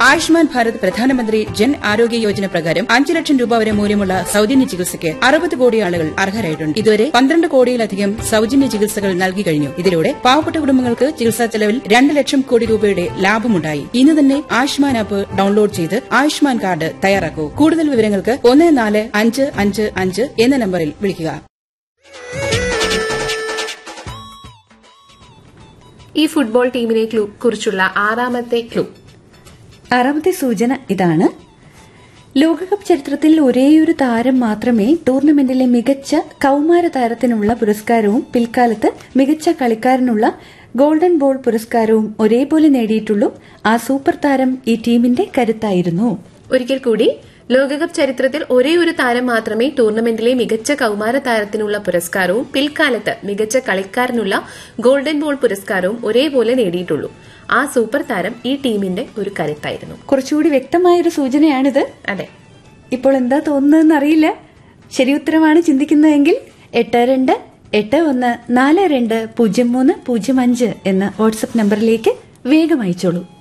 ആയുഷ്മാൻ ഭാരത് പ്രധാനമന്ത്രി ജൻ ആരോഗ്യ യോജന പ്രകാരം അഞ്ച് ലക്ഷം രൂപ വരെ മൂല്യമുള്ള സൌജന്യ ചികിത്സയ്ക്ക് അറുപത് കോടി ആളുകൾ അർഹരായിട്ടുണ്ട് ഇതുവരെ പന്ത്രണ്ട് കോടിയിലധികം സൌജന്യ ചികിത്സകൾ നൽകി കഴിഞ്ഞു ഇതിലൂടെ പാവപ്പെട്ട കുടുംബങ്ങൾക്ക് ചികിത്സാ ചെലവിൽ രണ്ട് ലക്ഷം കോടി രൂപയുടെ ലാഭമുണ്ടായി ഇന്ന് തന്നെ ആയുഷ്മാൻ ആപ്പ് ഡൌൺലോഡ് ചെയ്ത് ആയുഷ്മാൻ കാർഡ് തയ്യാറാക്കൂ കൂടുതൽ വിവരങ്ങൾക്ക് ഒന്ന് നാല് അഞ്ച് അഞ്ച് അഞ്ച് എന്ന നമ്പറിൽ വിളിക്കുക ഈ ഫുട്ബോൾ ടീമിനെ ക്ലൂ കുറിച്ചുള്ള ആറാമത്തെ ക്ലൂ ആറാമത്തെ സൂചന ഇതാണ് ലോകകപ്പ് ചരിത്രത്തിൽ ഒരേയൊരു താരം മാത്രമേ ടൂർണമെന്റിലെ മികച്ച കൌമാര താരത്തിനുള്ള പുരസ്കാരവും പിൽക്കാലത്ത് മികച്ച കളിക്കാരനുള്ള ഗോൾഡൻ ബോൾ പുരസ്കാരവും ഒരേപോലെ നേടിയിട്ടുള്ളൂ ആ സൂപ്പർ താരം ഈ ടീമിന്റെ കരുത്തായിരുന്നു ഒരിക്കൽ കൂടി ലോകകപ്പ് ചരിത്രത്തിൽ ഒരേ ഒരു താരം മാത്രമേ ടൂർണമെന്റിലെ മികച്ച കൌമാര താരത്തിനുള്ള പുരസ്കാരവും പിൽക്കാലത്ത് മികച്ച കളിക്കാരനുള്ള ഗോൾഡൻ ബോൾ പുരസ്കാരവും ഒരേപോലെ നേടിയിട്ടുള്ളൂ ആ സൂപ്പർ താരം ഈ ടീമിന്റെ ഒരു കരുത്തായിരുന്നു കുറച്ചുകൂടി വ്യക്തമായൊരു സൂചനയാണിത് അതെ ഇപ്പോൾ എന്താ തോന്നുന്നതെന്ന് അറിയില്ല ശരി ഉത്തരമാണ് ചിന്തിക്കുന്നതെങ്കിൽ എട്ട് രണ്ട് എട്ട് ഒന്ന് നാല് രണ്ട് പൂജ്യം മൂന്ന് പൂജ്യം അഞ്ച് എന്ന വാട്സപ്പ് നമ്പറിലേക്ക് വേഗം അയച്ചോളൂ